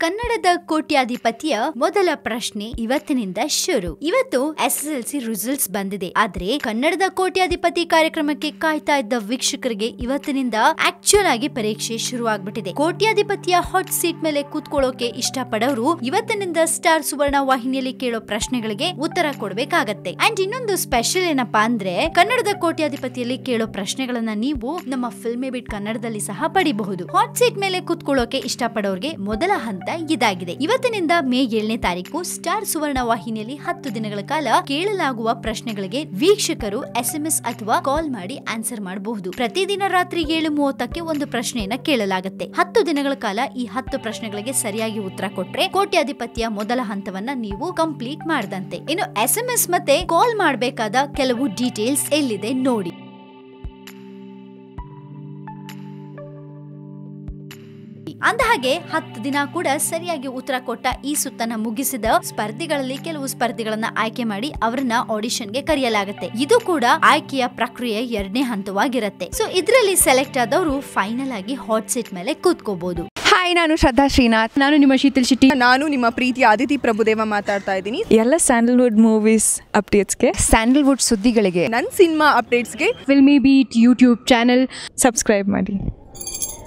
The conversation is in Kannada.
ಕನ್ನಡದ ಕೋಟ್ಯಾಧಿಪತಿಯ ಮೊದಲ ಪ್ರಶ್ನೆ ಇವತ್ತಿನಿಂದ ಶುರು ಇವತ್ತು S S L C results ಬಂದಿದೆ ಆದ್ರೆ ಕನ್ನಡದ ಕೋಟ್ಯಾಧಿಪತಿ ಕಾರ್ಯಕ್ರಮಕ್ಕೆ ಕಾಯ್ತಾ ಇದ್ದ ವೀಕ್ಷಕರಿಗೆ ಇವತ್ತಿನಿಂದ ಆಕ್ಚುಲ್ ಆಗಿ ಪರೀಕ್ಷೆ ಶುರು ಆಗ್ಬಿಟ್ಟಿದೆ ಕೋಟ್ಯಾಧಿಪತಿಯ ಹಾಟ್ ಸೀಟ್ ಮೇಲೆ ಕೂತ್ಕೊಳ್ಳೋಕೆ ಇಷ್ಟಪಡೋರು ಇವತ್ತಿನಿಂದ ಸ್ಟಾರ್ ಸುವರ್ಣ ವಾಹಿನಿಯಲ್ಲಿ ಕೇಳೋ ಪ್ರಶ್ನೆಗಳಿಗೆ ಉತ್ತರ ಕೊಡ್ಬೇಕಾಗತ್ತೆ ಅಂಡ್ ಇನ್ನೊಂದು ಸ್ಪೆಷಲ್ ಏನಪ್ಪಾ ಅಂದ್ರೆ ಕನ್ನಡದ ಕೋಟ್ಯಾಧಿಪತಿಯಲ್ಲಿ ಕೇಳೋ ಪ್ರಶ್ನೆಗಳನ್ನ ನೀವು ನಮ್ಮ ಫಿಲ್ಮೇ ಬಿಟ್ ಕನ್ನಡದಲ್ಲಿ ಸಹ ಪಡಿಬಹುದು ಹಾಟ್ ಸೀಟ್ ಮೇಲೆ ಕೂತ್ಕೊಳ್ಳೋಕೆ ಇಷ್ಟಪಡೋರ್ಗೆ ಮೊದಲ ಹಂತ ಇದಾಗಿದೆ ಇವತ್ತಿನಿಂದ ಮೇ ಏಳನೇ ತಾರೀಕು ಸ್ಟಾರ್ ಸುವರ್ಣ ವಾಹಿನಿಯಲ್ಲಿ ಹತ್ತು ದಿನಗಳ ಕಾಲ ಕೇಳಲಾಗುವ ಪ್ರಶ್ನೆಗಳಿಗೆ ವೀಕ್ಷಕರು ಎಸ್ ಎಂ ಎಸ್ ಅಥವಾ ಕಾಲ್ ಮಾಡಿ ಆನ್ಸರ್ ಮಾಡಬಹುದು ಪ್ರತಿದಿನ ರಾತ್ರಿ ಏಳು ಮೂವತ್ತಕ್ಕೆ ಒಂದು ಪ್ರಶ್ನೆಯನ್ನ ಕೇಳಲಾಗುತ್ತೆ ಹತ್ತು ದಿನಗಳ ಕಾಲ ಈ ಹತ್ತು ಪ್ರಶ್ನೆಗಳಿಗೆ ಸರಿಯಾಗಿ ಉತ್ತರ ಕೊಟ್ರೆ ಕೋಟ್ಯಾಧಿಪತಿಯ ಮೊದಲ ಹಂತವನ್ನ ನೀವು ಕಂಪ್ಲೀಟ್ ಮಾಡದಂತೆ ಇನ್ನು ಎಸ್ ಎಂ ಎಸ್ ಮತ್ತೆ ಕಾಲ್ ಮಾಡಬೇಕಾದ ಕೆಲವು ಡೀಟೇಲ್ಸ್ ಎಲ್ಲಿದೆ ನೋಡಿ ಅಂದಹಾಗೆ ಹತ್ತು ದಿನ ಕೂಡ ಸರಿಯಾಗಿ ಉತ್ತರ ಕೊಟ್ಟ ಈ ಸುತ್ತನ್ನ ಮುಗಿಸಿದ ಸ್ಪರ್ಧಿಗಳಲ್ಲಿ ಕೆಲವು ಸ್ಪರ್ಧಿಗಳನ್ನ ಆಯ್ಕೆ ಮಾಡಿ ಅವರನ್ನ ಆಡಿಷನ್ಗೆ ಕರೆಯಲಾಗುತ್ತೆ ಇದು ಕೂಡ ಆಯ್ಕೆಯ ಪ್ರಕ್ರಿಯೆ ಎರಡನೇ ಹಂತವಾಗಿರುತ್ತೆ ಸೊ ಇದರಲ್ಲಿ ಸೆಲೆಕ್ಟ್ ಆದವರು ಫೈನಲ್ ಆಗಿ ಹಾಟ್ ಸೀಟ್ ಮೇಲೆ ಕೂತ್ಕೋಬಹುದು ಹಾಯ್ ನಾನು ಶ್ರದ್ಧಾ ಶ್ರೀನಾಥ್ ನಾನು ನಿಮ್ಮ ಶೀತಲ್ ಶೆಟ್ಟಿ ನಾನು ನಿಮ್ಮ ಪ್ರೀತಿಯ ಅದಿತಿ ಪ್ರಭುದೇವ ಮಾತಾಡ್ತಾ ಇದ್ದೀನಿ ಎಲ್ಲ ಸ್ಯಾಂಡಲ್ವುಡ್ ಮೂವೀಸ್ ಅಪ್ಡೇಟ್ಸ್ಗೆ ಸ್ಯಾಂಡಲ್ವುಡ್ ಸುದ್ದಿಗಳಿಗೆ ನನ್ನ ಸಿನಿಮಾ ಅಪ್ಡೇಟ್ಸ್ಗೆ filmy beat YouTube channel subscribe ಮಾಡಿ